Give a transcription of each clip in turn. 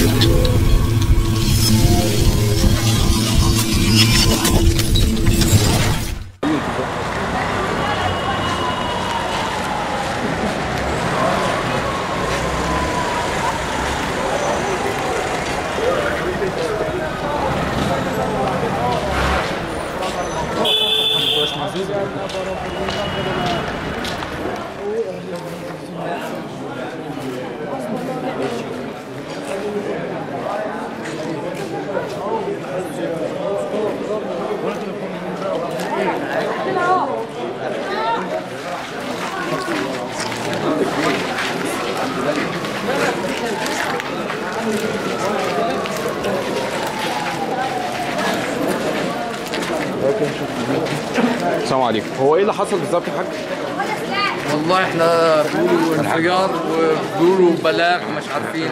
السلام عليكم هو ايه اللي حصل بالظبط يا حاج؟ والله احنا بيقولوا انفجار وبيقولوا بلاغ مش عارفين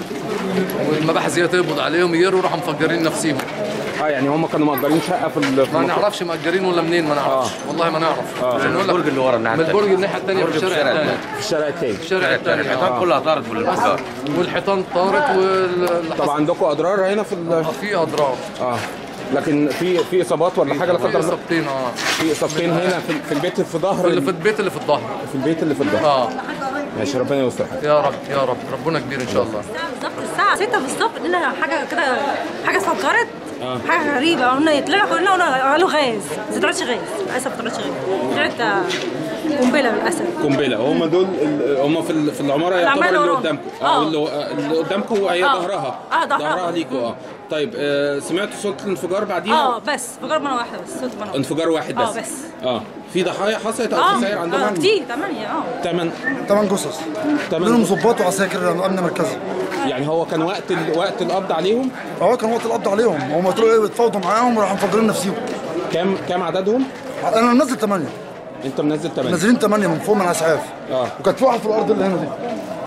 والمباحث هي تقبض عليهم يجروا راحوا مفجرين نفسيهم اه يعني هم كانوا مأجرين شقه في ال- في ما المنطقة. نعرفش مأجرين ولا منين ما نعرفش والله ما نعرف آه. البرج اللي ورا من البرج الناحيه الثانيه في الشارع الثاني في الشارع التاني في الشارع الثاني الحيطان كلها طارت في الانفجار والحيطان طارت وال طب عندكم اضرار هنا في ال... في اضرار اه لكن في في اصابات ولا حاجه لا في قدر الله اصابتين اه في اصابتين هنا في, في البيت في ظهر اللي في البيت اللي في الظهر في البيت اللي في الظهر اه ماشي ربنا يستر حاجه يا رب يا رب ربنا كبير ان شاء الله بالظبط الساعة 6 بالظبط لنا حاجة كده حاجة اتفجرت حاجة غريبة قلنا يطلعوا قلنا قلنا قالوا غاز بس ما طلعتش غاز للأسف ما طلعتش غاز طلعت آه، قنبلة للأسف قنبله هم دول ال- هم في ال- في العماره العمارة يعتبر اللي اللي قدامكم ورانا. اه اللي اللي قدامكم هي آه. ظهرها آه، ظهرها. ظهرها ليكوا اه طيب آه سمعتوا صوت الانفجار بعديها اه بس انفجار مرة واحدة بس صوت مرة واحدة انفجار واحد بس اه بس اه في ضحايا حصلت او اه خسائر عندهم آه، كتير ثمانية اه تمن ثمان جثث تمن منهم ظباط وعساكر امن مركزي يعني هو كان وقت ال... وقت القبض عليهم اه كان وقت القبض عليهم هم قلت له ايه بيتفاوضوا معاهم وراحوا مفجرين نفسيهم كام كام عددهم؟ انا منزل ثمانيه انت منزل 8 منزلين ثمانيه من فوق من الاسعاف اه. وكانت في واحد في الارض اللي هنا دي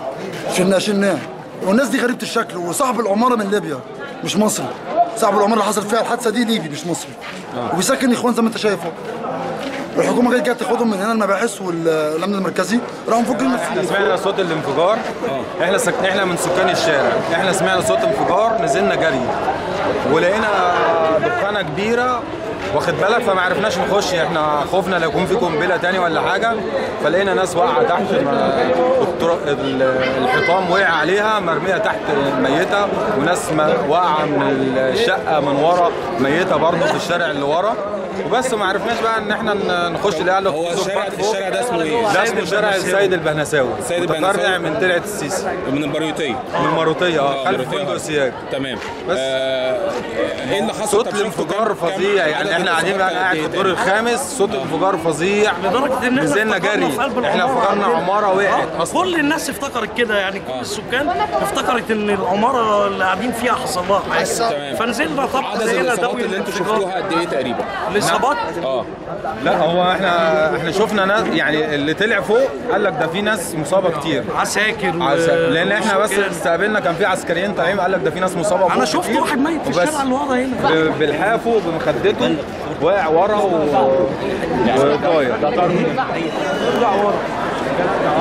شلناه شلناه والناس دي غريبه الشكل وصاحب العماره من ليبيا مش مصري صاحب العماره اللي حصل فيها الحادثه دي ليبي مش مصري وبيسكن اخوان زي ما انت شايف اهو. الحكومه جايه جايه تاخدهم من هنا المباحث والامن المركزي راحوا مفجرين احنا نفسيهم سمعنا صوت الانفجار احنا سك... احنا من سكان الشارع احنا سمعنا صوت انفجار نزلنا جري ولقينا دخانه كبيره واخد بالك فما عرفناش نخش احنا خفنا لو يكون في قنبله تاني ولا حاجه فلقينا ناس واقعه تحت ما- الطر- ال- الحيطان وقع عليها مرميه تحت ميته وناس ما- واقعه من الشقه من ورا ميته برضه في الشارع اللي ورا وبس ما عرفناش بقى ان احنا ن- نخش لقى هو الشارع الشارع ده اسمه ايه؟ ده اسمه شارع السيد البهنساوي السيد متفرع البهنساوي. من ترعه السيسي من البريوتيه من الماروتيه اه خلف البريوتية. فندق سياج تمام بس. آه ايه اللي حصل صوت طب شفتوا الانفجار كام- كام فظيع عدد يعني احنا قاعدين الإصابات قاعد قد في إيه الدور تاني؟ الخامس صوت انفجار فظيع لدرجه ان احنا نزلنا افتكرنا جري في قلب احنا العمارة. افتكرنا عماره وقعت آه، اصلا كل الناس افتكرت كده يعني كل السكان افتكرت ان العماره اللي قاعدين فيها حصل لها حاجه تمام. فنزلنا طبعا عدد زينا الاصابات دوي اللي انتوا الانفجار. شفتوها قد ايه تقريبا؟ الاصابات اه لا هو احنا احنا شفنا ناس يعني اللي طلع فوق قال لك ده في ناس مصابه كتير عساكر و- عس- لان احنا بس وسكان. استقبلنا كان في عسكريين طالعين قال لك ده في ناس مصابه فوق انا شفت كتير. واحد ميت في وبس. الشارع اللي ورا هنا ب- بلحافه بمخدته واقع ورا و... وطاير